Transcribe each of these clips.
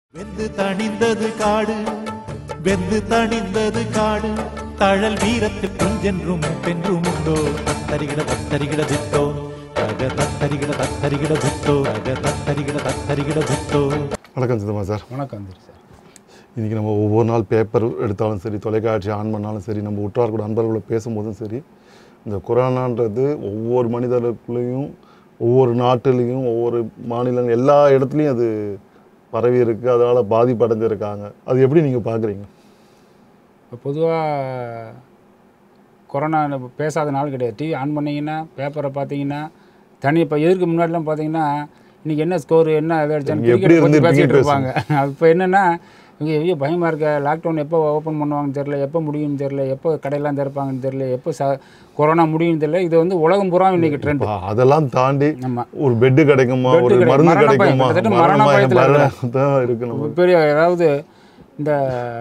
வெந்து தணிந்தது காடு வெந்து தணிந்தது காடு தழல் வீரத்தில் குஞ்சென்றும் பென்றும் உண்டோ தத்தரிகிட தத்தரிகிட தித்தோ தக தத்தரிகிட தத்தரிகிட தித்தோ தக தத்தரிகிட தத்தரிகிட தித்தோ வணக்கம் சிதம்பரம் சார் வணக்கம் வந்துரு சார் இன்றைக்கி நம்ம ஒவ்வொரு நாள் பேப்பர் எடுத்தாலும் சரி தொலைக்காட்சி ஆன் பண்ணாலும் சரி நம்ம உற்றார் கூட நண்பர்களோட பேசும்போதும் சரி இந்த கொரோனான்றது ஒவ்வொரு மனிதர்களுக்குள்ளேயும் ஒவ்வொரு நாட்டிலையும் ஒவ்வொரு மாநிலங்கள் எல்லா இடத்துலையும் அது பரவி இருக்கு அதனால் பாதிப்படைஞ்சிருக்காங்க அது எப்படி நீங்கள் பார்க்குறீங்க இப்போ பொதுவாக கொரோனா நம்ம பேசாத நாள் கிடையாது டிவி ஆன் பண்ணீங்கன்னா பேப்பரை பார்த்தீங்கன்னா தனி இப்போ எதிர்க்கு முன்னாடிலாம் பார்த்தீங்கன்னா இன்றைக்கி என்ன ஸ்கோர் என்ன இது அடிச்சான்னு நீங்க எப்படி cricket பத்தி இருந்திருப்பீங்கன்னு பேசிட்டு இருப்பாங்க இப்போ என்னென்னா இங்கே எவ்வளோ பயமாக இருக்க லாக்டவுன் எப்போ ஓப்பன் பண்ணுவாங்கன்னு தெரில எப்போ முடியும்னு தெரில எப்போ கடையெல்லாம் திறப்பாங்கன்னு தெரில எப்போ ச கொரோனா முடியும்னு தெரில இது வந்து உலகம் பூரா இன்றைக்கி ட்ரெண்ட் இப்போ அதெல்லாம் தாண்டி நம்ம ஒரு பெட்டு கிடைக்குமா Bed ஒரு கிடைக்கும். மருந்து மரண பயம். கிடைக்குமா கிட்டத்தட்ட மரண மரண பயம் பயத்துல மரணம் தான் இருக்கு நம்ம பெரிய அதாவது இந்த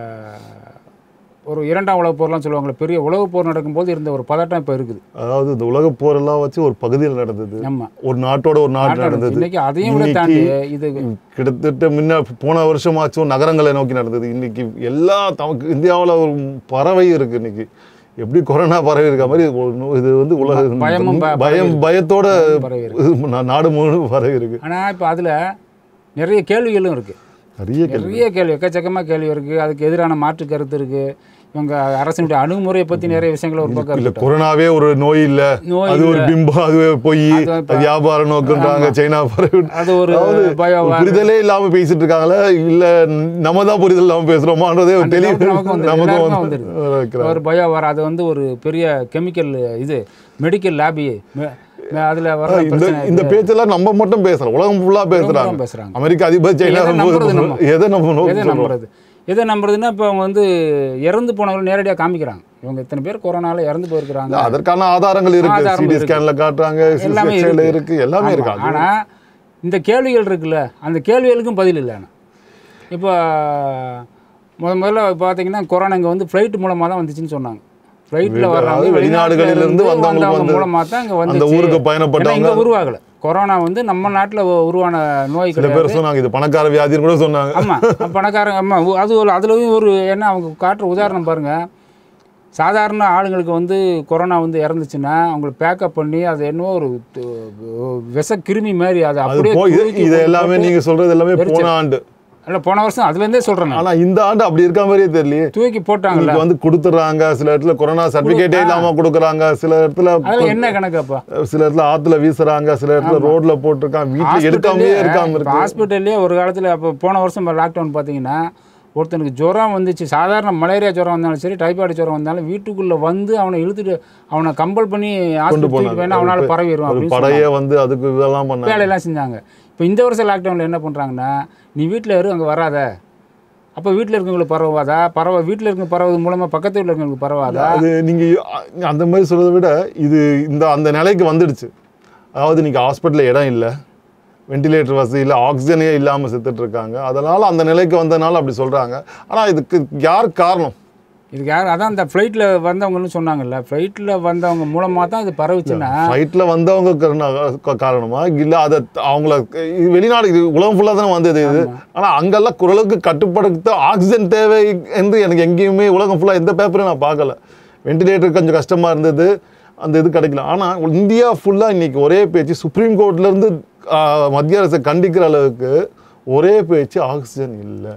ஒரு இரண்டாம் உலகப் போர்லாம் சொல்லுவாங்களே பெரிய உலகப் போர் நடக்கும்போது இருந்த ஒரு பதட்டம் இப்போ இருக்குது அதாவது இந்த உலக போரெல்லாம் வச்சு ஒரு பகுதியில் நடந்தது நம்ம ஒரு நாட்டோட ஒரு நாடு நடந்தது இன்னைக்கு அதையும் விட தாண்டி இது கிட்டத்தட்ட முன்ன போன வருஷமாச்சும் நகரங்களை நோக்கி நடந்தது இன்னைக்கு எல்லா தமக்கு இந்தியாவில் ஒரு பறவை இருக்கு இன்னைக்கு எப்படி கொரோனா பறவை இருக்க மாதிரி ஒரு நோ- இது வந்து உலக பயமும் ப- பயம் பயத்தோட பரவி நா- நாடு முழு பறவை இருக்கு ஆனால் இப்போ அதில் நிறைய கேள்விகளும் இருக்குது நிறைய கேள்வி நிறைய கேள்வி எக்கச்சக்கமாக கேள்வி இருக்குது அதுக்கு எதிரான மாற்று கருத்து இருக்குது இவங்க அரசினுடைய அணுகுமுறையை பற்றி நிறைய விஷயங்கள் ஒரு பக்கம் இல்ல இருக்கட்டும். கொரோனாவே ஒரு நோய் இல்ல நோய் அது ஒரு பிம்பம் அது பொய் அது இப்ப- அது வியாபார நோக்குன்றாங்க சைனா பறவை அது ஒரு அதாவது பய ஒரு புரிதலே இல்லாம பேசிட்டு இருக்காங்களா இல்ல நம்ம தான் புரிதல் இல்லாம பேசுறோமான்றதே ஒரு அந்த தெளிவு doubt நமக்கு வந்துருது. நமக்கு எல்லாருக்கும் வந்து வந்துருது. இருக்கிறாங்க. ஒரு பயம் வர அது வந்து ஒரு பெரிய கெமிக்கல் இது மெடிக்கல் லேபி அதில் வர இந்த பிரச்சனை இந்த பேச்செல்லாம் நம்ம மட்டும் பேசலாம் உலகம் ஃபுல்லா பேசுறாங்க தான் பேசுறாங்க. அமெரிக்க அதிபர் சைனா எதை நம்புறது நம்ம? எதை நம்ம நோக்கி எதை சொல்றோம்? நம்புறது எதை நம்புறதுன்னா இப்போ அவங்க வந்து இறந்து போனவங்க நேரடியாக காமிக்கிறாங்க இவங்க இத்தனை பேர் கொரோனால இறந்து போயிருக்கிறாங்க அதற்கான ஆதாரங்கள் இருக்கு ஆதாரம் சிடி இருக்கு. ஸ்கேன்ல காட்டுறாங்க எல்லாமே எக்ஸ்ரேல இருக்கு. இருக்கு எல்லாமே இருக்கு அது- ஆனால் இந்த கேள்விகள் இருக்குல்ல அந்த கேள்விகளுக்கும் பதில் இல்லை ஆனால் இப்போ முத முதல்ல பார்த்தீங்கன்னா கொரோனா இங்கே வந்து ஃப்ளைட் மூலமாக தான் வந்துச்சுன்னு சொன்னாங்க ஃப்ளைட்டில் அதாவது வர்றவங்க வெளிநாடுகளிலிருந்து வெளிநாட்டிலிருந்து வந்தவங்களுக்கு வந்தவங்க வந்து மூலமாக தான் இங்கே அந்த வந்து ஊருக்கு பயணப்பட்டவங்க இங்கே உருவாகலை கொரோனா வந்து நம்ம நாட்டில் உருவான நோய் சில கிடையாது பேர் சொன்னாங்க இது பணக்கார வியாதின்னு கூட சொன்னாங்க ஆமாம் பணக்காரங்க ஆமாம் அது ஒரு அதுலயும் ஒரு என்ன அவங்க காட்டுற உதாரணம் பாருங்க சாதாரண ஆளுங்களுக்கு வந்து கொரோனா வந்து இறந்துச்சுன்னா அவங்களை பேக்கப் பண்ணி அது என்னவோ ஒரு து- விஷ கிருமி மாதிரி அது அது அப்படியே போய் தூக்கி இது போட்டு எல்லாமே நீங்க சொல்றது எல்லாமே எரிச்சல். போன ஆண்டு இல்ல போன வருஷம் அதுலேருந்தே சொல்கிறேன் ஆனா இந்த ஆண்டு அப்படி இருக்க மாதிரியே தெரியலையே தூக்கி போட்டாங்கல்ல உங்களுக்கு வந்து கொடுத்துறாங்க சில இடத்துல கொரோனா சர்டிபிகேட்டே இல்லாம கொடுக்குறாங்க சில இடத்துல அதில் என்ன கணக்குப்பா சில இடத்துல ஆத்துல வீசுறாங்க சில இடத்துல ரோட்ல போட்டிருக்காங்க வீட்டுல எடுக்காமலே இருக்காம இருக்கு ஹாஸ்பிட்டல்லே ஒரு காலத்தில் அப்போ போன வருஷம் லாக்டவுன் பார்த்தீங்கன்னா ஒருத்தனுக்கு ஜுரம் வந்துச்சு சாதாரண மலேரியா ஜுரம் வந்தாலும் சரி டைபாய்டு ஜுரம் வந்தாலும் வீட்டுக்குள்ளே வந்து அவனை இழுத்துட்டு அவனை கம்பல் பண்ணி கொண்டு ஹாஸ்பிட்டல் போனாங்க வேணா அவனால் பரவிடும் ஒரு அப்படின்னு படையே வந்து அதுக்கு இதெல்லாம் பண்ணாங்க வேலையெல்லாம் செஞ்சாங்க இப்போ இந்த வருஷம் லாக்டவுனில் என்ன பண்ணுறாங்கன்னா நீ வீட்டில் இரு அங்கே வராத அப்போ வீட்டில் இருக்கவங்களுக்கு பரவாதா பரவ வீட்டில் இருக்க பரவது மூலமாக பக்கத்து வீட்டில் இருக்கவங்களுக்கு பரவாதா அது நீங்க அ- அந்த மாதிரி சொல்றதை விட இது இந்த அந்த நிலைக்கு வந்துடுச்சு அதாவது நீங்க ஹாஸ்பிட்டல்ல இடம் இல்லை வெண்டிலேட்டர் வசதி இல்லை ஆக்சிஜனே இல்லாமல் செத்துட்டு இருக்காங்க அதனால அந்த நிலைக்கு வந்ததுனால அப்படி சொல்றாங்க ஆனா இதுக்கு யார் காரணம் இதுக்கு யார் அதான் அந்த ஃப்ளைட்டில் வந்தவங்கன்னு சொன்னாங்கல்ல ஃப்ளைட்டில் வந்தவங்க மூலமாக தான் இது பரவுச்சுன்னா ஃப்ளைட்ல வந்தவங்க காரண- கா- காரணமா இல்ல அதை அவங்கள இது வெளிநாடு இது உலகம் ஃபுல்லா தானே வந்தது இது ஆனா அங்கெல்லாம் குரலுக்கு கட்டுப்படுத்த ஆக்சிஜன் தேவை என்று எனக்கு எங்கேயுமே உலகம் ஃபுல்லா எந்த பேப்பரும் நான் பார்க்கல வெண்டிலேட்டர் கொஞ்சம் கஷ்டமா இருந்தது அந்த இது கிடைக்கல ஆனா இந்தியா ஃபுல்லா இன்னைக்கு ஒரே பேச்சு சுப்ரீம் கோர்ட்ல இருந்து ஆஹ், மத்திய அரசை கண்டிக்கிற அளவுக்கு ஒரே பேச்சு ஆக்சிஜன் இல்லை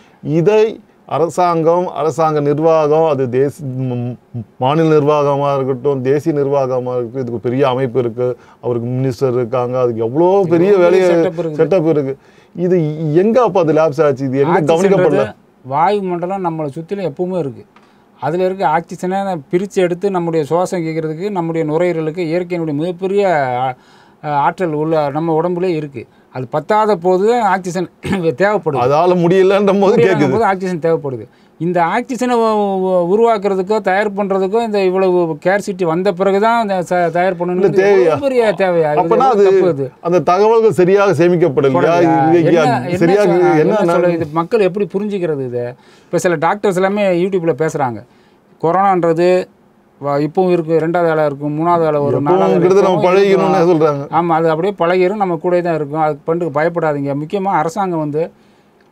இதை அரசாங்கம் அரசாங்க நிர்வாகம் அது தேச ம், மாநில நிர்வாகமாக இருக்கட்டும் தேசிய நிர்வாகமாக இருக்கட்டும் இதுக்கு பெரிய அமைப்பு இருக்கு அவருக்கு மினிஸ்டர் இருக்காங்க அதுக்கு எவ்வளோ பெரிய எவ்வளவு வேலையை setup இருக்குது. செட்டப் இருக்கு இது எங்க அப்போ அது லேப்ஸ் ஆச்சு இது எங்க கவனிக்கப்படல ஆக்சிஜன்றது வாயு மண்டலம் நம்மளை சுற்றிலும் எப்பவுமே இருக்குது அதில் இருக்க ஆக்சிஜனை பிரித்து எடுத்து நம்முடைய சுவாசம் கேட்குறதுக்கு நம்முடைய நுரையீரலுக்கு இயற்கையினுடைய மிகப்பெரிய ஆ- ஆற்றல் உள்ள நம்ம உடம்புலே இருக்குது அது பத்தாத போது ஆக்சிஜன் தேவைப்படுது அதால முடியலன்ற போது முடியாத கேட்குது போது ஆக்சிஜன் தேவைப்படுது இந்த ஆக்சிஜனை உ- உ- உருவாக்குறதுக்கோ தயார் பண்ணுறதுக்கோ இந்த இவ்வளவு கேர்சிட்டி வந்த பிறகு தான் இந்த ச- தயார் பண்ணணும் தேவையா? பெரிய தேவையா இது அப்பனா எவ்வளவு அது தப்பு இது அந்த தகவல்கள் சரியாக சேமிக்கப்படலையா இது இங்க என்ன- என்ன சரியாக சொல்ல- என்ன என்ன சொல்ல இது மக்கள் எப்படி புரிஞ்சுக்கிறது இது இப்போ சில டாக்டர்ஸ் எல்லாமே யூடியூப்ல பேசுறாங்க கொரோனான்றது வ- இப்பவும் இருக்கு ரெண்டாவது வேலை இருக்கும் மூணாவது வேலை வரும் நாலாவது வேலை எப்போங்கிறது நம்ம இருக்கும், பழகிக்கணும்னு இருக்கும். சொல்றாங்க ஆமாம் அது அப்படியே பழகிரும் நம்ம கூட தான் இருக்கும் அதுக்கு பண்ணிட்டு பயப்படாதீங்க முக்கியமாக அரசாங்கம் வந்து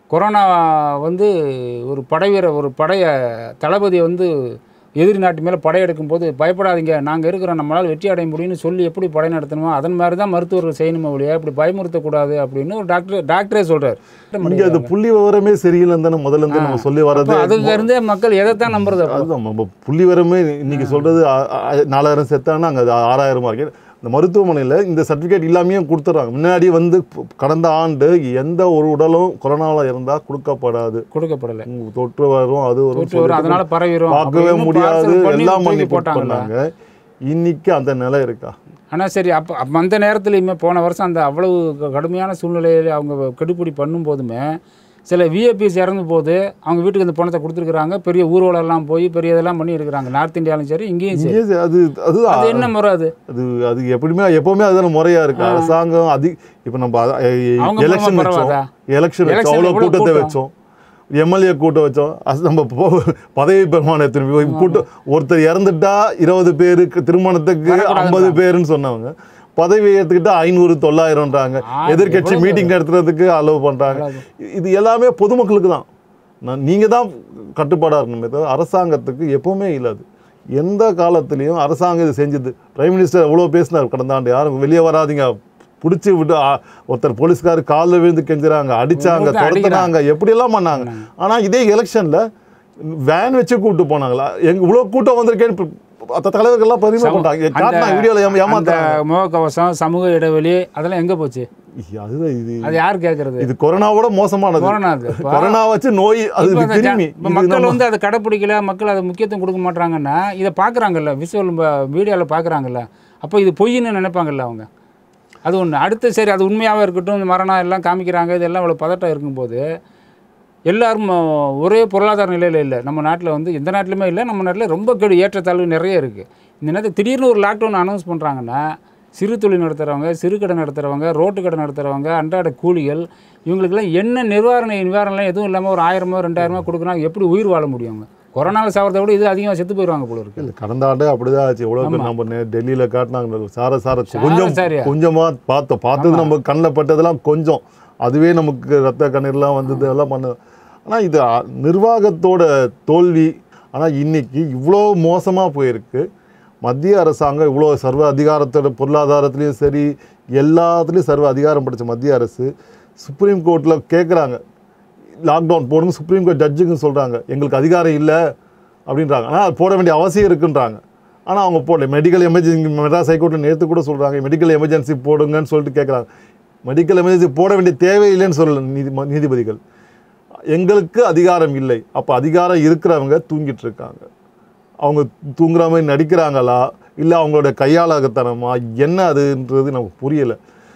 கொரோனா வந்து ஒரு படைவீர ஒரு படைய தளபதி வந்து எதிரி நாட்டு மேலே படையெடுக்கும் போது பயப்படாதீங்க நாங்கள் இருக்கிறோம் நம்மளால் வெற்றி அடைய முடியும்னு சொல்லி எப்படி படை நடத்தணுமோ அதன் மாதிரி தான் மருத்துவர்கள் செய்யணுமே ஒழிய இப்படி பயமுறுத்தக்கூடாது அப்படின்னு ஒரு டாக்டர் டாக்டரே சொல்கிறார் இங்க அது புள்ளி விவரமே சரியில்லைன்னு தானே முதல்ல இருந்து நம்ம சொல்லி வர்றது அதுக்கு இருந்தே மக்கள் எதைத்தான் நம்புறது அப்போ அதுதான் நம்ம புள்ளி விவரமே இன்னைக்கு சொல்றது ஆ- ஆ- நாலாயிரம் செத்தானா அங்க அது ஆறாயிரமா இருக்கு இந்த மருத்துவமனையில இந்த சர்டிஃபிகேட் இல்லாமையும் கொடுத்துட்றாங்க முன்னாடி வந்து கடந்த ஆண்டு எந்த ஒரு உடலும் கொரோனாவில் இருந்தா கொடுக்கப்படாது கொடுக்கப்படலை உங்க தொற்று வரும் அது வரும் தொற்று வரும் அதனால பரவிடும் பார்க்கவே அப்படின்னு முடியாது parcel பண்ணி எல்லாம் பண்ணி தூக்கி போட்டாங்கல்ல போட்டாங்க இன்னைக்கு அந்த நிலை இருக்கா ஆனால் சரி அப்போ அப்போ அந்த நேரத்துலையுமே போன வருஷம் அந்த அவ்வளவு க- கடுமையான சூழ்நிலையில் அவங்க கெடுபிடி பண்ணும்போதுமே சில விஐபிஸ் இறந்து போது அவங்க வீட்டுக்கு அந்த பணத்தை கொடுத்துருக்குறாங்க பெரிய ஊர்வலம்லாம் போய் பெரிய இதெல்லாம் பண்ணி இருக்கிறாங்க நார்த் இந்தியாலும் சரி இங்கேயும் சரி இங்கே சரி, அது அதுதான் அது என்ன முறை அது அது அது எப்படியுமே எப்பவுமே அதுதான முறையா இருக்கு அரசாங்கம் அதி இப்ப நம்ம அவங்க எலெக்ஷன் மூலமா வச்சோம் பரவாதா? எலெக்ஷன் வச்சோம் Election அவ்வளோ எவ்வளவு கூட்டத்தை கூட்டம்? வச்சோம் எம்எல்ஏ கூட்டம் வச்சோம் அது நம்ம போ- பதவி பிரமாணத்தின் கூட்டம் ஒருத்தர் இறந்துட்டா இருபது பேருக்கு திருமணத்துக்கு வரக்கூடாதுன்றாங்க. ஐம்பது பேருன்னு சொன்னவங்க பதவி ஏற்றுக்கிட்டா ஐநூறு தொள்ளாயிரம்ன்றாங்க ஆ, எதிர்க்கட்சி எவ்வளவு? மீட்டிங் நடத்துறதுக்கு அலோவ் பண்றாங்க அவ்வளவு. இது எல்லாமே பொதுமக்களுக்கு தான் நான் நீங்க தான் கட்டுப்பாடாக இருக்கணுமே தவிர அரசாங்கத்துக்கு எப்பவுமே இல்லை அது எந்த காலத்துலேயும் அரசாங்கம் இது செஞ்சது பிரைம் மினிஸ்டர் எவ்வளோ பேசினார் கடந்த ஆண்டு யாரும் வெளியே வராதீங்க பிடிச்சி விட்டு ஆ, ஒருத்தர் போலீஸ்கார் காலில் விழுந்து கெஞ்சுறாங்க அடிச்சாங்க உங்களுக்கு துரத்துனாங்க எப்படியெல்லாம் பண்ணாங்க ஆனால் இதே எலெக்ஷனில் வேன் வச்சு கூப்பிட்டு போனாங்களா எங்க இவ்வளோ கூட்டம் வந்திருக்கேன்னு இப்ப மத்த தலைவர்கள்லாம் பெருமை சம- கொண்டாங்க அந்த- காட்டினாங்க வீடியோவில் அந்த ஏமாத்தாங்க முகக்கவசம் சமூக இடைவெளி அதெல்லாம் எங்கே போச்சு அதுதான் இது அது யார் கேட்கறது இது கொரோனாவோட மோசமானது கொரோனா அது. இப்ப- கொரோனா வச்சு நோய் அது இப்ப அந்த ஜ- திரும்பி இப்ப இது மக்கள் நம்ம- வந்து அதை கடைப்பிடிக்கல மக்கள் அதை முக்கியத்துவம் கொடுக்க மாட்டாங்கன்னா இதை பார்க்குறாங்கல்ல விஷுவல் மீடியாவில் பார்க்குறாங்கல்ல அப்போ இது பொய்ன்னு நினைப்பாங்கல்ல அவங்க அது ஒன்று அடுத்து சரி அது உண்மையாகவே இருக்கட்டும் இந்த மரணம் எல்லாம் காமிக்கிறாங்க இதெல்லாம் இவ்வளோ பதட்டம் இருக்கும்போது எல்லாரும் அஹ், ஒரே பொருளாதார நிலையில் இல்லை நம்ம நாட்டில் வந்து எந்த நாட்டிலுமே இல்லை நம்ம நாட்டில் ரொம்ப கெடு ஏற்றத்தாழ்வு நிறைய இருக்குது இந்த நேரத்தில் திடீர்னு ஒரு லாக்டவுன் அனௌன்ஸ் பண்ணுறாங்கன்னா சிறு தொழில் நடத்துகிறவங்க சிறு கடை நடத்துகிறவங்க ரோட்டு கடை நடத்துகிறவங்க அன்றாட கூலிகள் இவங்களுக்கெல்லாம் என்ன நிவாரண நிவாரணம் எதுவும் இல்லாமல் ஒரு ஆயிரமோ ரெண்டாயிரமோ கொடுக்குறாங்க எப்படி உயிர் வாழ முடியும் அவங்க கொரோனாவில் சாவறதை விட இது அதிகமாக செத்து போயிடுவாங்க போல இருக்கு இல்ல, கடந்த ஆண்டே அப்படிதான் ஆச்சு எவ்வளோ பேர் நம்ம நே- டெல்லியில காட்டினாங்க சார சார கொஞ்சம் சாரியா? கொஞ்சமா பார்த்தோம் பார்த்தது நம்ம கண்ணில் பட்டதெல்லாம் கொஞ்சம் அதுவே நமக்கு ரத்த கண்ணீர்லாம் வந்தது எல்லாம் பண்ணது ஆனா இது அ- நிர்வாகத்தோட தோல்வி ஆனா இன்னைக்கு இவ்வளோ மோசமா போயிருக்கு மத்திய அரசாங்கம் இவ்வளோ சர்வ அதிகாரத்தோட பொருளாதாரத்துலேயும் சரி எல்லாத்துலேயும் சர்வ அதிகாரம் படைச்ச மத்திய அரசு சுப்ரீம் கோர்ட்டில் கேட்குறாங்க லாக்டவுன் போடுங்க சுப்ரீம் கோர்ட் ஜட்ஜுங்க சொல்கிறாங்க எங்களுக்கு அதிகாரம் இல்லை அப்படின்றாங்க ஆனால் அது போட வேண்டிய அவசியம் இருக்குன்றாங்க ஆனால் அவங்க போடல மெடிக்கல் எமர்ஜென்சி மெட்ராஸ் ஹைகோர்ட்டில் நேற்று கூட சொல்கிறாங்க மெடிக்கல் எமர்ஜென்சி போடுங்கன்னு சொல்லிட்டு கேட்குறாங்க மெடிக்கல் எமர்ஜென்சி போட வேண்டிய தேவையில்லைன்னு சொல்லல நீதி நீதிபதிகள் எங்களுக்கு அதிகாரம் இல்லை அப்போ அதிகாரம் இருக்கிறவங்க தூங்கிட்டு இருக்காங்க அவங்க தூங்குற மாதிரி நடிக்கிறாங்களா இல்லை அவங்களோட கையாளகத்தனமா என்ன அதுன்றது நமக்கு புரியல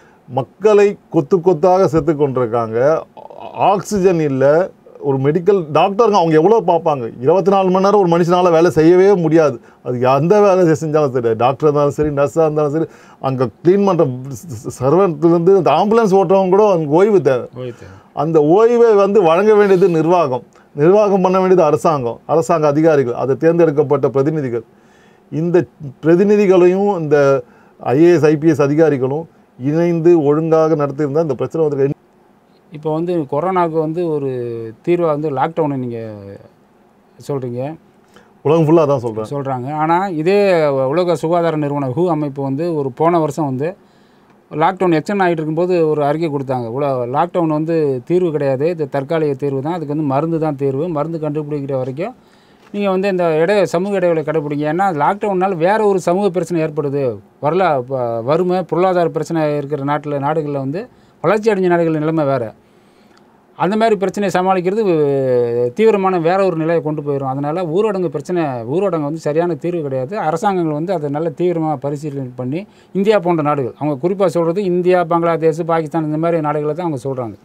மக்களை கொத்து கொத்தாக செத்து கொண்டிருக்காங்க ஆக்சிஜன் இல்லை ஒரு மெடிக்கல் டாக்டருங்க அவங்க எவ்வளோ பார்ப்பாங்க இருபத்தி நாலு மணி நேரம் ஒரு மனுஷனால் வேலை செய்யவே முடியாது அது எந்த வேலை செஞ்சாலும் சரி டாக்டர் இருந்தாலும் சரி நர்ஸாக இருந்தாலும் சரி அங்கே க்ளீன் பண்ணுற சர்வன்ட்லேருந்து அந்த ஆம்புலன்ஸ் ஓட்டுறவங்க கூட அங்கே ஓய்வு தேவை அந்த ஓய்வை வந்து வழங்க வேண்டியது நிர்வாகம் நிர்வாகம் பண்ண வேண்டியது அரசாங்கம் அரசாங்க அதிகாரிகள் அதை தேர்ந்தெடுக்கப்பட்ட பிரதிநிதிகள் இந்த பிரதிநிதிகளையும் இந்த ஐஏஎஸ் ஐபிஎஸ் அதிகாரிகளும் இணைந்து ஒழுங்காக நடத்தியிருந்தால் இந்த பிரச்சனை வந்து இப்போ வந்து கொரோனாவுக்கு வந்து ஒரு தீர்வாக வந்து லாக்டவுனை நீங்கள் சொல்கிறீங்க உலகம் ஃபுல்லாக தான் சொல்கிறேன் சொல்கிறாங்க ஆனால் இதே உலக சுகாதார நிறுவனம் ஹூ அமைப்பு வந்து ஒரு போன வருஷம் வந்து லாக்டவுன் எக்ஸ்டன் ஆகிட்டு இருக்கும்போது ஒரு அறிக்கை கொடுத்தாங்க உல லாக்டவுன் வந்து தீர்வு கிடையாது இது தற்காலிக தீர்வு தான் அதுக்கு வந்து மருந்து தான் தீர்வு மருந்து கண்டுபிடிக்கிற வரைக்கும் நீங்கள் வந்து இந்த இடை சமூக இடைவெளி கடைப்பிடிங்க ஏன்னா லாக்டவுனால் வேற ஒரு சமூக பிரச்சனை ஏற்படுது வரலா ப- வறுமை பொருளாதார பிரச்சனை இருக்கிற நாட்டில் நாடுகளில் வந்து வளர்ச்சி அடைஞ்ச நாடுகள் நிலைமை வேறு அந்த மாதிரி பிரச்சனையை சமாளிக்கிறது அஹ், தீவிரமான வேற ஒரு நிலையை கொண்டு போயிடும் அதனால் ஊரடங்கு பிரச்சனை ஊரடங்கு வந்து சரியான தீர்வு கிடையாது அரசாங்கங்கள் வந்து அதை நல்ல தீவிரமாக பரிசீலனை பண்ணி இந்தியா போன்ற நாடுகள் அவங்க குறிப்பாக சொல்கிறது இந்தியா பங்களாதேஷ் பாகிஸ்தான் இந்த மாதிரி நாடுகளை தான் அவங்க சொல்கிறாங்க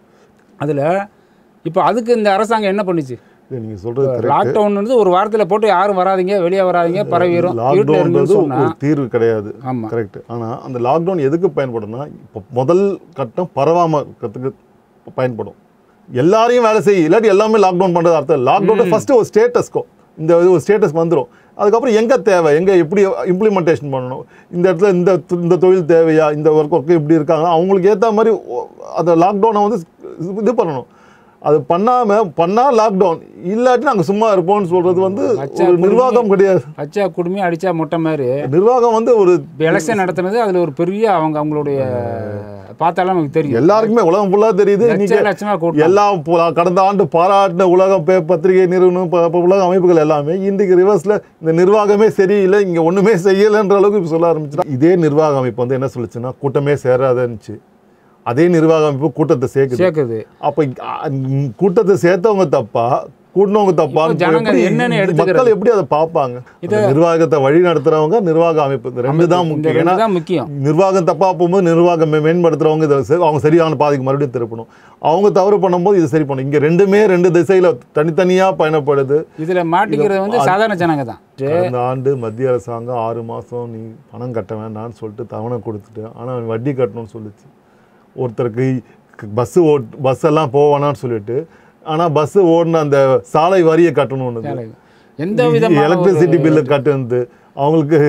அதில் இப்போ அதுக்கு இந்த அரசாங்கம் என்ன பண்ணுச்சு இல்லை நீங்கள் சொல்கிறது கரெக்ட் லாக்டவுன் வந்து ஒரு வாரத்தில் போட்டு யாரும் வராதீங்க வெளியே வராதீங்க பரவிடும் வீட்டில் லாக்டவுன்றது இருங்கன்னு சொன்னால் ஒரு தீர்வு கிடையாது ஆமாம் கரெக்ட் ஆனால் அந்த லாக்டவுன் எதுக்கு பயன்படும்னா இப்போ முதல் கட்டம் பரவாமக்கிறதுக்கு பயன்படும் எல்லாரையும் வேலை செய்ய இல்லாட்டி எல்லாமே லாக்டவுன் பண்ணுறது அர்த்தம் லாக்டவுன் ஃபர்ஸ்ட் ஒரு ஸ்டேட்டஸ்க்கோ இந்த இது ஒரு ஸ்டேட்டஸ்க்கு வந்துடும் அதுக்கப்புறம் எங்கே தேவை எங்கே எப்படி இம்ப்ளிமெண்டேஷன் பண்ணணும் இந்த இடத்துல இந்த தொ- இந்த தொழில் தேவையா இந்த ஒர்க் ஒர்க்கு இப்படி இருக்காங்க அவங்களுக்கு ஏற்ற மாதிரி ஒ- அந்த லாக்டவுனை வந்து இது பண்ணணும் அது பண்ணாம பண்ணா லாக்டவுன் இல்லாட்டி நாங்க சும்மா இருப்போம்னு சொல்றது வந்து பச்சை ஒரு நிர்வாகம் கிடையாது பச்சா குடுமி அடிச்சா முட்டை மாதிரி நிர்வாகம் வந்து ஒரு இப்போ எலெக்ஷன் நடத்துனது அதில் ஒரு பெரிய அவங்க அவங்களுடைய பார்த்தாலும் நமக்கு தெரியும் எல்லாருக்குமே உலகம் ஃபுல்லா தெரியுது லட்ச இன்னைக்கு லட்சமா கூட்டம் எல்லா பு- கடந்த ஆண்டு பாராட்டின உலக பே- பத்திரிகை நிறுவனம் ப- ப- உலக அமைப்புகள் எல்லாமே இன்றைக்கு ரிவர்ஸ்ல இந்த நிர்வாகமே சரியில்லை இங்க ஒண்ணுமே செய்யலைன்ற அளவுக்கு இப்ப சொல்ல ஆரம்பிச்சுட்டா இதே நிர்வாக அமைப்பு வந்து என்ன சொல்லுச்சுன்னா கூட்டமே சேராதுன்னுச்சு அதே நிர்வாக அமைப்பு கூட்டத்தை சேர்க்குது சேர்க்குது அப்ப இ- அ, ம், கூட்டத்தை சேர்த்தவங்க தப்பா கூட்டினவங்க தப்பா இப்போ ஜனங்க என்னன்னு எடுத்துக்கிறது? மக்கள் எப்படி அதை பார்ப்பாங்க அந்த நிர்வாகத்தை வழி நடத்துறவங்க நிர்வாக அமைப்பு இந்த ரெண்டு தான் இந்த முக்கியம் ரெண்டு ஏன்னா தான் முக்கியம் நிர்வாகம் தப்பா போகும்போது நிர்வாகம் மே- மேம்படுத்துறவங்க இதை சரி- அவங்க சரியான பாதைக்கு மறுபடியும் திருப்பணும் அவங்க தவறு பண்ணும்போது இது சரி பண்ணணும் இங்க ரெண்டுமே ரெண்டு திசையில தனித்தனியா பயணப்படுது இதுல மாட்டிக்கிறது வந்து சாதாரண ஜனங்க தான் கடந்த ஆண்டு மத்திய அரசாங்கம் ஆறு மாசம் நீ பணம் கட்ட வேண்டாம்னு சொல்லிட்டு தவணை கொடுத்துட்டு ஆனா அவன் வட்டி கட்டணும்னு சொல்லுச்சு ஒருத்தருக்கு பஸ் ஓட் பஸ் எல்லாம் போவானான்னு சொல்லிட்டு ஆனா பஸ் ஓடின அந்த சாலை வரியை கட்டணும்னு எந்த விதமான எலக்ட்ரிசிட்டி பில்லு கட்டுனது அவங்களுக்கு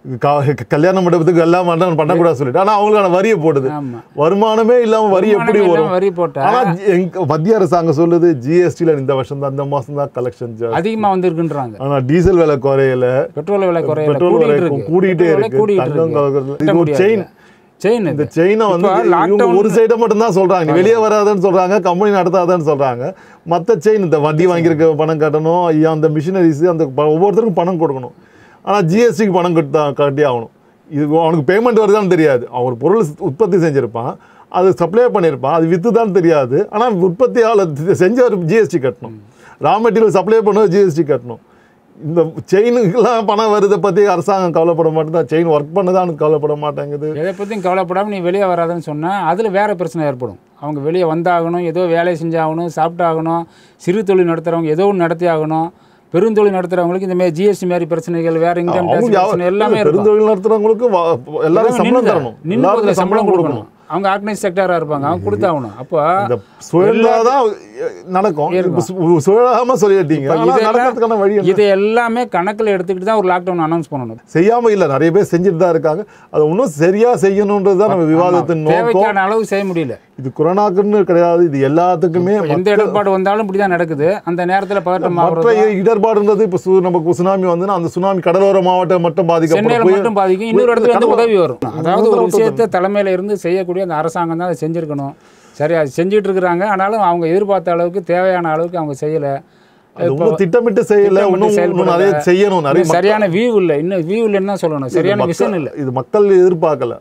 க- கல்யாண மண்டபத்துக்கு எல்லாம் பண்ண பண்ணக்கூடாது சொல்லிட்டு ஆனா அவங்களுக்கான வரியை போடுது ஆமா வருமானமே இல்லாம வரி எப்படி வருமானமே வரும் இல்லாம வரி போட்டா ஆனா எங்க மத்திய அரசாங்கம் சொல்லுது ஜிஎஸ்டில இந்த வருஷம் தான் இந்த மாசம் தான் கலெக்ஷன் அதிகமா வந்திருக்குன்றாங்க ஆனா டீசல் விலை குறையல பெட்ரோல் விலை குறையல பெட்ரோல் விலை கூடிட்டு இருக்கு கூடிட்டே பெட்ரோல் விலை இருக்கு கூடிட்டு தங்கம் இருக்கு கலக்குறது. கட்ட இது ஒரு முடியாது. செயின் செயின் இந்த இது செயினை வந்து இப்ப இவங்க lockdown ஒரு சைடை மட்டும் தான் சொல்றாங்க நீ வெளியே வராதன்னு சொல்றாங்க கம்பெனி நடத்தாதன்னு சொல்றாங்க மத்த செயின் இந்த வட்டி வாங்கியிருக்க பணம் கட்டணும் ஐயா அந்த மிஷினரிஸ் அந்த ப- ஒவ்வொருத்தருக்கும் பணம் கொடுக்கணும் ஆனா ஜிஎஸ்டிக்கு பணம் கட்டா கட்டி ஆகணும் இது அவனுக்கு பேமெண்ட் வருதான்னு தெரியாது அவன் ஒரு பொருள் உற்பத்தி செஞ்சிருப்பான் அது சப்ளை பண்ணியிருப்பான் அது வித்து தான் தெரியாது ஆனா உற்பத்தியாளர் செஞ்சவர் ஜிஎஸ்டி கட்டணும் ரா மெட்டீரியல் சப்ளை பண்ண ஜிஎஸ்டி கட்டணும் இந்த செயினுக்கெல்லாம் பணம் வருதை பத்தி அரசாங்கம் கவலைப்பட மாட்டேங்குது செயின் ஒர்க் பண்ணதான்னு கவலைப்பட மாட்டேங்குது எதை பற்றியும் கவலைப்படாம நீ வெளியே வராதுன்னு சொன்னா அதுல வேற பிரச்சனை ஏற்படும் அவங்க வெளியே வந்தாகணும் ஏதோ வேலை செஞ்சாகணும் சாப்பிட்டாகணும் சிறு தொழில் நடத்துறவங்க ஏதோ ஒன்று நடத்தி ஆகணும் பெருந்தொழில் நடத்துறவங்களுக்கு இந்த மாதிரி ஜிஎஸ்டி மாதிரி பிரச்சனைகள் வேற இன்கம் அவங்க டேக்ஸ் பிரச்சனை எல்லாமே இருக்கும் பெருந்தொழில் நடத்துறவங்களுக்கு வ- எல்லாரும் சம்பளம் தரணும் நின்று எல்லாருக்கும் சம்பளம் கொடுக்கணும் அவங்க ஆர்கனைஸ் செக்டராக இருப்பாங்க அவங்க கொடுத்தாகணும் அப்போ இந்த சுழலாதான் நடக்கும் இப்ப சு- சுழலாம சொல்லிட்டீங்க இப்ப ஆனா இதெல்லாம் நடக்கிறதுக்கான வழி என்ன? இதை எல்லாமே கணக்கில் எடுத்துக்கிட்டு தான் ஒரு லாக்டவுன் அனௌன்ஸ் பண்ணணும் செய்யாம இல்ல நிறைய பேர் செஞ்சுட்டு தான் இருக்காங்க அது இன்னும் சரியா செய்யணுன்றது தான் நம்ம விவாதத்தின் நோக்கம் தேவைக்கான அளவு செய்ய முடியல இது கொரோனாக்குன்னு கிடையாது இது எல்லாத்துக்குமே எந்த இடர்பாடு வந்தாலும் இப்படி தான் நடக்குது அந்த நேரத்தில் பதட்டம் மற்ற ஆகுறது இடர்பாடுன்றது இப்ப சு- நமக்கு சுனாமி வந்துன்னா அந்த சுனாமி கடலோர மாவட்டம் மட்டும் சென்னையில் பாதிக்கப்படும் மட்டும் பாதிக்கும் இன்னொரு இடத்துல வந்து கடலோர- உதவி வரும் அதாவது ஒரு கடலோர விஷயத்தை தலைமையில இருந்து செய்யக்கூடிய அந்த அரசாங்கம் தான் அதை செஞ்சிருக்கணும் சரி அது செஞ்சுட்டு இருக்கிறாங்க ஆனாலும் அவங்க எதிர்பார்த்த அளவுக்கு தேவையான அளவுக்கு அவங்க செய்யலை அது இன்னும் திட்டமிட்டு செய்யல திட்டமிட்டு இன்னும் இன்னும் செயல்படல. நிறைய செய்யணும் நிறைய இன்னும் சரியான வியூ இல்லை இன்னும் வியூ இல்லைன்னு தான் சொல்லணும் சரியான மக்கள்- விஷன் இல்லை இது மக்கள் எதிர்பார்க்கல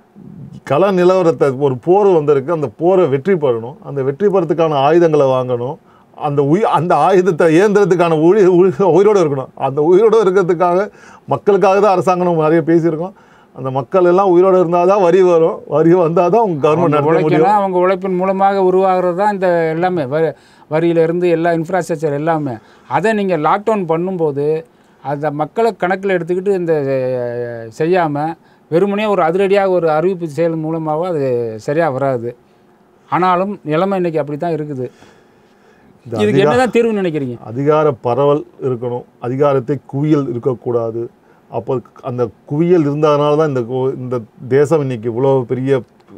கள நிலவரத்தை ஒரு போர் வந்திருக்கு அந்த போரை வெற்றி பெறணும் அந்த வெற்றி பெறத்துக்கான ஆயுதங்களை வாங்கணும் அந்த உயி அந்த ஆயுதத்தை இயந்திரத்துக்கான உயி உயி- உயிரோடு இருக்கணும் அந்த உயிரோடு இருக்கிறதுக்காக மக்களுக்காக தான் அரசாங்கம் நம்ம நிறைய பேசியிருக்கோம் அந்த மக்கள் எல்லாம் உயிரோடு இருந்தால் தான் வரி வரும் வரி வந்தால் தான் அவங்க கவர்மெண்ட் அவங்க நடத்த முடியும் உழைக்கணும் அவங்க உழைப்பின் மூலமாக உருவாகிறது தான் இந்த எல்லாமே வரி வரியிலேருந்து எல்லா இன்ஃப்ராஸ்ட்ரக்சர் எல்லாமே அதை நீங்கள் லாக்டவுன் பண்ணும்போது அந்த மக்களை கணக்கில் எடுத்துக்கிட்டு இந்த செய்யாமல் வெறுமனே ஒரு அதிரடியாக ஒரு அறிவிப்பு செயல் மூலமாக அது சரியாக வராது ஆனாலும் நிலைமை இன்னைக்கு அப்படி தான் இருக்குது இந்த இதுக்கு என்னதான் தீர்வு நினைக்கிறீங்க அதிகார பரவல் இருக்கணும் அதிகாரத்தை குவியல் இருக்கக்கூடாது அப்போ அந்த குவியல் இருந்ததுனால தான் இந்த கோ- இந்த தேசம் இன்னைக்கு இவ்வளோ பெரிய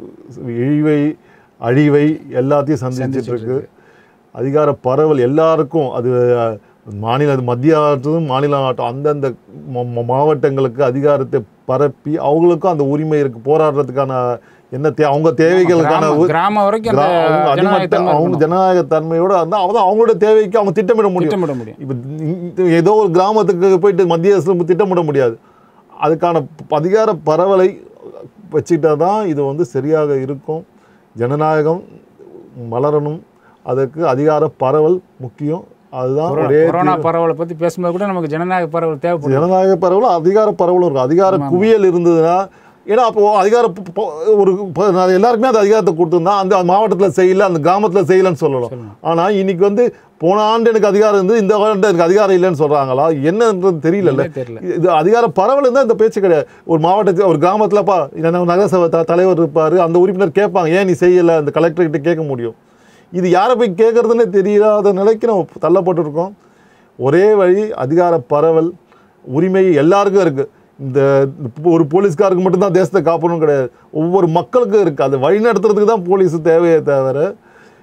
இழிவை அழிவை எல்லாத்தையும் சந்திச்சிட்டு இருக்கு அதிகார பரவல் எல்லாருக்கும் அது அஹ், மாநில அது மத்திய ஆகட்டும் மாநில ஆகட்டும் அந்தந்த ம- ம- மாவட்டங்களுக்கு அதிகாரத்தை பரப்பி அவங்களுக்கும் அந்த உரிமை இருக்கு போராடுறதுக்கான என்ன தே அவங்க தேவைகளுக்கான கிராம- கிராமம் வரைக்கும் அந்த கிரா- அவங்க ஜனநாயக அடிமட்ட தன்மை அவங்க இருக்கணும். ஜனநாயக தன்மையோட இருந்தால் அவங்க அவங்களோட தேவைக்கு அவங்க திட்டமிட முடியும் திட்டமிட முடியும் இப்போ இந்த ஏதோ ஒரு கிராமத்துக்கு போயிட்டு மத்திய அரசு திட்டமிட முடியாது அதுக்கான ப- அதிகார பரவலை வச்சுக்கிட்டா தான் இது வந்து சரியாக இருக்கும் ஜனநாயகம் மலரணும் அதற்கு அதிகார பரவல் முக்கியம் அதுதான் கொரோனா- ஒரே கொரோனா பரவலை பற்றி பேசும்போது கூட நமக்கு ஜனநாயக பரவல் தேவைப்படும் ஜனநாயக பரவலும் அதிகார பரவலும் இருக்கும் அதிகார குவியல் இருந்ததுன்னா ஏன்னா அப்போ அதிகார ப- ப- ஒரு ப- நான் எல்லாருக்குமே அந்த அதிகாரத்தை கொடுத்துருந்தா அந்த மாவட்டத்தில் செய்யல அந்த கிராமத்தில் செய்யலன்னு சொல்லலாம் ஆனால் இன்னைக்கு வந்து போன ஆண்டு எனக்கு அதிகாரம் இருந்து இந்த ஆண்டு எனக்கு அதிகாரம் இல்லைன்னு சொல்றாங்களா என்னன்றது தெரியல தெரியல இது அதிகார பரவல் இருந்தால் இந்த பேச்சு கிடையாது ஒரு மாவட்டத்தில் ஒரு கிராமத்தில்ப்பா என்ன நகரசபை த- தலைவர் இருப்பார் அந்த உறுப்பினர் கேட்பாங்க ஏன் நீ செய்யலை அந்த கலெக்டர்கிட்ட கேட்க முடியும் இது யாரை போய் கேட்கறதுன்னே தெரியாத நிலைக்கு நம்ம தள்ளப்பட்டிருக்கோம் ஒரே வழி அதிகார பரவல் உரிமை எல்லாருக்கும் இருக்கு இந்த ஒரு போலீஸ்காருக்கு மட்டும்தான் தேசத்தை காப்பணும் கிடையாது ஒவ்வொரு மக்களுக்கும் இருக்கு அதை வழி நடத்துறதுக்கு தான் போலீஸ் தேவையே தவிர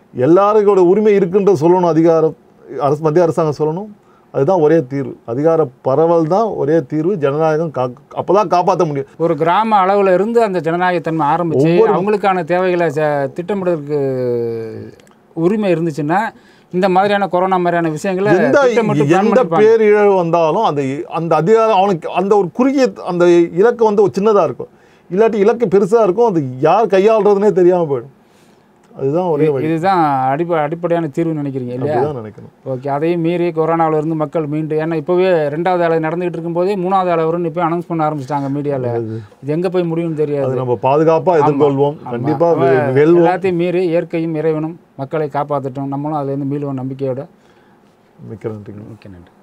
எல்லாருக்கோட உரிமை இருக்குன்ற சொல்லணும் அதிகாரம் அரசு மத்திய அரசாங்கம் சொல்லணும் அதுதான் ஒரே தீர்வு அதிகார பரவல் தான் ஒரே தீர்வு ஜனநாயகம் கா அப்பதான் காப்பாற்ற முடியும் ஒரு கிராம அளவில் இருந்து அந்த ஜனநாயகத்தன்மை ஆரம்பிச்சு ஒவ்வொரு- அவங்களுக்கான தேவைகளை ச- திட்டமிடுறதுக்கு உரிமை இருந்துச்சுன்னா இந்த மாதிரியான கொரோனா மாதிரியான விஷயங்களை எந்த திட்டமிட்டு plan எந்த பண்ணிருப்பாங்க. பேரிழவு வந்தாலும் அந்த அந்த அதிகாரம் அவனுக்கு அந்த ஒரு குறுகிய அந்த இலக்கு வந்து ஒரு சின்னதா இருக்கும் இல்லாட்டி இலக்கு பெருசா இருக்கும் அது யார் கையாளுறதுனே தெரியாம போயிடும் அதுதான் ஒரே வழி இதுதான் அடிப்ப அடிப்படையான தீர்வுன்னு நினைக்கிறீங்க இல்லையா அப்படிதான் நினைக்கணும் ஓகே அதையும் மீறி கொரோனாவில் இருந்து மக்கள் மீண்டு ஏன்னா இப்போவே ரெண்டாவது அலை நடந்துகிட்டு இருக்கும்போதே மூணாவது அலை வரும்னு இப்போ அனௌன்ஸ் பண்ண ஆரம்பிச்சிட்டாங்க மீடியாவில் இது எங்கே போய் முடியும்னு தெரியாது அது நம்ம பாதுகாப்பா எதிர்கொள்வோம் ஆமா. கண்டிப்பா அவ வெ- வெல்வோம் எல்லாத்தையும் மீறி இயற்கையும் இறைவனும் மக்களை காப்பாற்றட்டும் நம்மளும் அதுலேருந்து மீளுவோம் நம்பிக்கையோட மிக்க நன்றிங்க மிக்க நன்றி